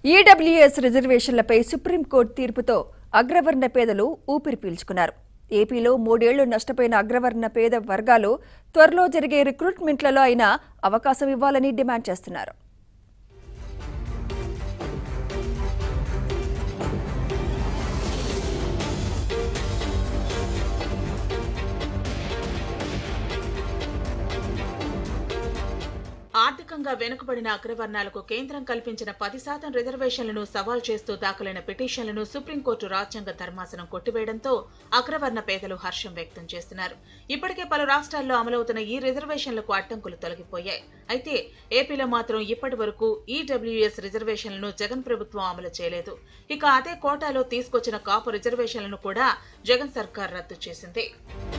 EWS రిజర్వేషన్లపై supreme court తీర్పుతో అగ్రవర్ణ పేదలు ఊపిరి పీల్చుకున్నారు ఏపీలో మూడేళ్లు నష్టపోయిన అగ్రవర్ణ పేద వర్గాలు త్వరలో జరిగే రిక్రూట్మెంట్లలో అయినా అవకాశం ఇవ్వాలని డిమాండ్ చేస్తున్నారు ఆర్థికంగా వెనుకబడిన అగ్రవర్ణాలకు కేంద్రం కల్పించిన పది శాతం రిజర్వేషన్లను సవాల్ చేస్తూ దాఖలైన పిటిషన్లను సుప్రీంకోర్టు రాజ్యాంగ ధర్మాసనం కొట్టివేయడంతో అగ్రవర్ణ పేదలు హర్షం వ్యక్తం చేస్తున్నారు ఇప్పటికే పలు రాష్ట్రాల్లో అమలవుతున్న ఈ రిజర్వేషన్లకు అడ్డంకులు తొలగిపోయాయి అయితే ఏపీలో మాత్రం ఇప్పటి వరకు ఈడబ్ల్యూఎస్ రిజర్వేషన్లను జగన్ ప్రభుత్వం అమలు చేయలేదు ఇక అదే కోటాలో తీసుకొచ్చిన కాపు రిజర్వేషన్లను కూడా జగన్ సర్కార్ రద్దు చేసింది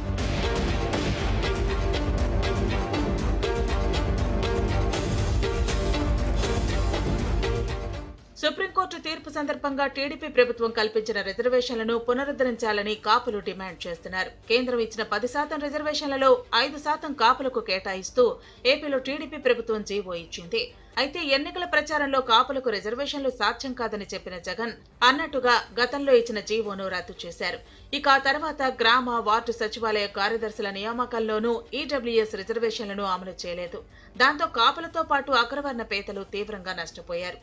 సుప్రీంకోర్టు తీర్పు సందర్భంగా టీడీపీ ప్రభుత్వం కల్పించిన రిజర్వేషన్లను పునరుద్ధరించాలని కాపులు డిమాండ్ చేస్తున్నారు కేంద్రం ఇచ్చిన పది శాతం రిజర్వేషన్లలో ఐదు శాతం కాపులకు కేటాయిస్తూ ఏపీలో టీడీపీ ప్రభుత్వం జీవో ఇచ్చింది అయితే ఎన్నికల ప్రచారంలో కాపులకు రిజర్వేషన్లు సాధ్యం కాదని చెప్పిన జగన్ అన్నట్టుగా గతంలో ఇచ్చిన జీవోను రద్దు చేశారు ఇక ఆ తర్వాత గ్రామ వార్డు సచివాలయ కార్యదర్శుల నియామకాల్లోనూ ఈడబ్ల్యూఎస్ రిజర్వేషన్లను అమలు చేయలేదు దాంతో కాపులతో పాటు అగ్రవర్ణ పేదలు తీవ్రంగా నష్టపోయారు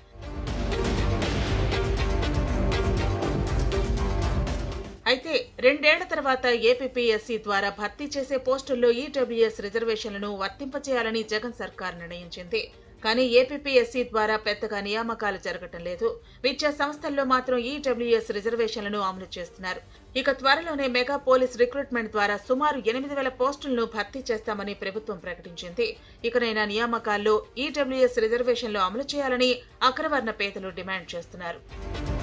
అయితే రెండేళ్ల తర్వాత ఏపీపీఎస్సీ ద్వారా భర్తీ చేసే పోస్టుల్లో ఈడబ్ల్యూఎస్ రిజర్వేషన్లను వర్తింపచేయాలని జగన్ సర్కార్ నిర్ణయించింది కానీ ఏపీపీఎస్సీ ద్వారా పెద్దగా నియామకాలు జరగటం లేదు విద్యా సంస్థల్లో మాత్రం ఈడబ్ల్యూఎస్ రిజర్వేషన్లను అమలు చేస్తున్నారు ఇక త్వరలోనే మెగా పోలీస్ రిక్రూట్మెంట్ ద్వారా సుమారు ఎనిమిది వేల పోస్టులను భర్తీ చేస్తామని ప్రభుత్వం ప్రకటించింది ఇకనైనా నియామకాల్లో ఈడబ్ల్యూఎస్ రిజర్వేషన్లు అమలు చేయాలని అగ్రవర్ణ పేదలు డిమాండ్ చేస్తున్నారు